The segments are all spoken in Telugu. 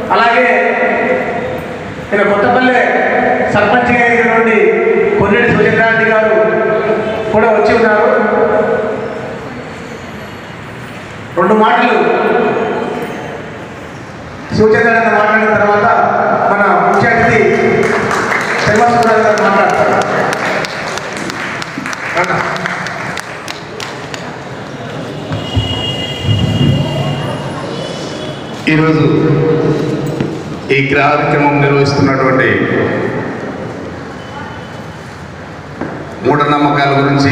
అలాగే ఈయన కొత్తపల్లె సర్పంచ్గా అయినటువంటి కొన్నిటి సుచంద్రారెడ్డి గారు కూడా వచ్చి ఉన్నారు రెండు మాటలు శివచంద్రారెడ్డి మాట్లాడిన తర్వాత మన ముఖ్య అతిథి శ్రీనివాసరావు గారు మాట్లాడతారు రండి. ఈరోజు ఈ కార్యక్రమం నిర్వహిస్తున్నటువంటి మూఢనమ్మకాల గురించి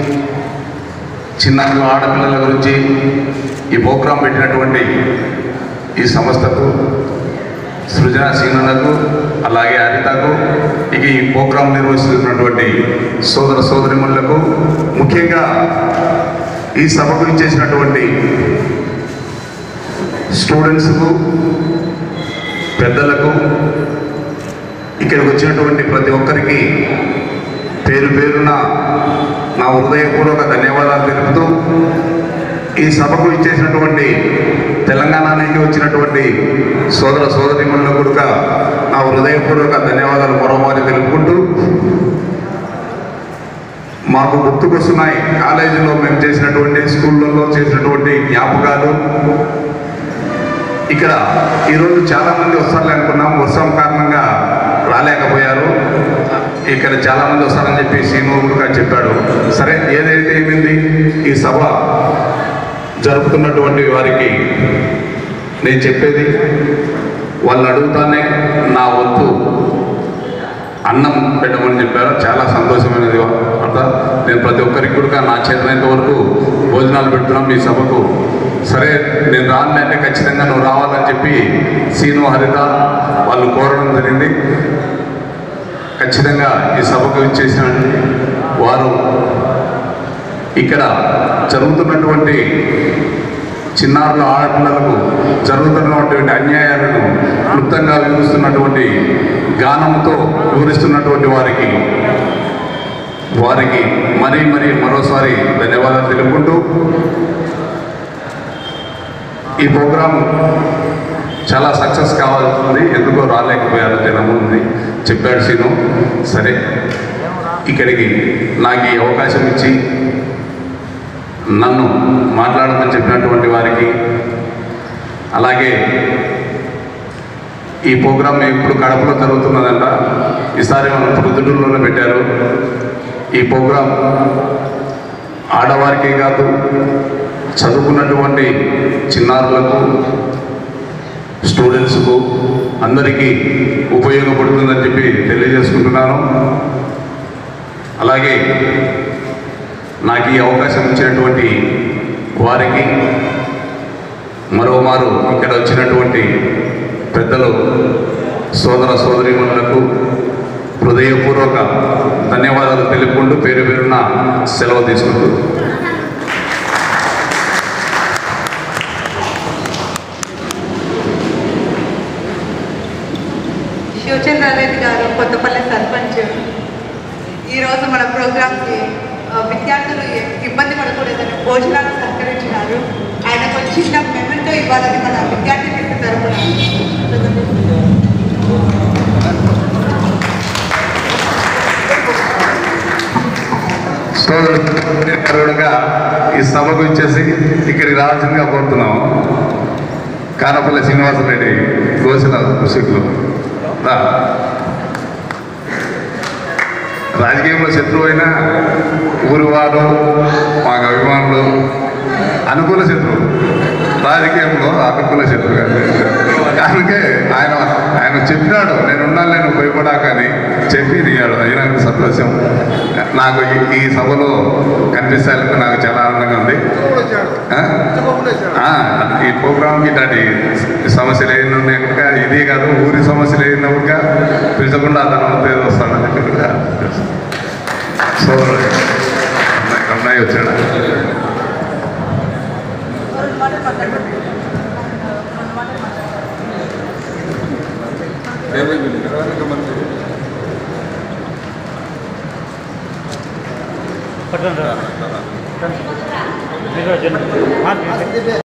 చిన్న ఆడపిల్లల గురించి ఈ ప్రోగ్రాం పెట్టినటువంటి ఈ సంస్థకు సృజన సీనులకు అలాగే హరితకు ఇక ఈ ప్రోగ్రాం నిర్వహిస్తున్నటువంటి సోదర సోదరిమణులకు ముఖ్యంగా ఈ సభకు ఇచ్చేసినటువంటి స్టూడెంట్స్కు పెద్దలకు ఇక్కడికి వచ్చినటువంటి ప్రతి ఒక్కరికి పేరు పేరున నా హృదయపూర్వక ధన్యవాదాలు తెలుపుతూ ఈ సభకు ఇచ్చేసినటువంటి తెలంగాణ నుంచి వచ్చినటువంటి సోదర సోదరిమణులకు కూడా నా హృదయపూర్వక ధన్యవాదాలు మరోమారి తెలుపుకుంటూ మాకు గుర్తుకొస్తున్నాయి కాలేజీలో మేము చేసినటువంటి స్కూళ్ళల్లో చేసినటువంటి జ్ఞాపకాలు ఇక్కడ ఈరోజు చాలా మంది వస్తారులే అనుకున్నాం వర్షం కారణంగా రాలేకపోయారు ఇక్కడ చాలా మంది వస్తారని చెప్పి శ్రీనుగా చెప్పాడు సరే ఏదైతే ఏమైంది ఈ సభ జరుపుతున్నటువంటి వారికి నేను చెప్పేది వాళ్ళు అడుగుతానే నా వంతు అన్నం పెట్టమని చెప్పారు చాలా సంతోషమైనది అంట నేను ప్రతి ఒక్కరికి కూడా నా చేతనైనంత వరకు భోజనాలు పెడుతున్నాం ఈ సభకు సరే నేను రాను అంటే ఖచ్చితంగా నువ్వు రావాలని చెప్పి సీను హరిత వాళ్ళు కోరడం జరిగింది ఖచ్చితంగా ఈ సభకు ఇచ్చేసిన వారు ఇక్కడ జరుగుతున్నటువంటి చిన్నారుల ఆడపిల్లలకు జరుగుతున్నటువంటి అన్యాయాలను క్లుప్తంగా వివరిస్తున్నటువంటి గానంతో వివరిస్తున్నటువంటి వారికి వారికి మరీ మరీ మరోసారి ధన్యవాదాలు తెలుపుకుంటూ ఈ ప్రోగ్రాం చాలా సక్సెస్ కావాల్సింది ఎందుకో రాలేకపోయారు జనం ఉంది చెప్పాడు సీను సరే ఇక్కడికి నాకు ఈ అవకాశం ఇచ్చి నన్ను మాట్లాడమని చెప్పినటువంటి వారికి అలాగే ఈ ప్రోగ్రాం ఇప్పుడు కడపలో జరుగుతున్నదంట ఈసారి మనం ప్రొద్దుటూరులోనే పెట్టారు ఈ ప్రోగ్రాం ఆడవారికే కాదు చదువుకున్నటువంటి చిన్నారులకు స్టూడెంట్స్కు అందరికీ ఉపయోగపడుతుందని చెప్పి తెలియజేసుకుంటున్నాను అలాగే నాకు ఈ అవకాశం ఇచ్చినటువంటి వారికి మరోమారు ఇక్కడ వచ్చినటువంటి పెద్దలు సోదర సోదరీమణులకు హృదయపూర్వక ధన్యవాదాలు తెలుపుకుంటూ పేరు పేరున సెలవు తీసుకుంటూ శివచంద్రారెడ్డి గారు కొత్తపల్లి సర్పంచ్ ఈరోజు మన ప్రోగ్రామ్కి ఆ, విద్యార్థులు ఎ- ఇబ్బంది పడకూడదని భోజనాలు సహకరించినారు ఆయనకు ఒక చిన్న మెమెంటో ఇవ్వాలని మన విద్యార్థి మిత్ర తరపున సోదరుడుగా ఈ సభకు ఇచ్చేసి ఇక్కడికి రావాల్సిందిగా కోరుతున్నాము కానపల్లి శ్రీనివాసరెడ్డి గోసిన కృషికులు రా. రాజకీయంలో శత్రువు అయినా ఊరి వారు మాకు అభిమానులు అనుకూల శత్రువు రాజకీయంలో అనుకూల శత్రువు కాదు అందుకే ఆయన ఆయన చెప్పినాడు నేను ఉన్నాను నేను భయపడాకని చెప్పి దిగాడు అయినా సంతోషం నాకు ఈ- ఈ సభలో కనిపిస్తానికి నాకు చాలా ఆనందంగా ఉంది ఆ? ఆ, ఈ ప్రోగ్రామ్కి ఇట్లాంటి సమస్యలు ఏమైనా ఉన్నాయి కనుక ఇది కాదు ఊరి సమస్యలు ఏమైనా కనుక పిలిచకుండా అతను అంతా ఏదో వస్తాడని చెప్పి కనుక సోదరుడు అన్నయ్య- అన్నయ్య వచ్చాడు పట్టండి రా. రండి. మీరు జన- ఆ,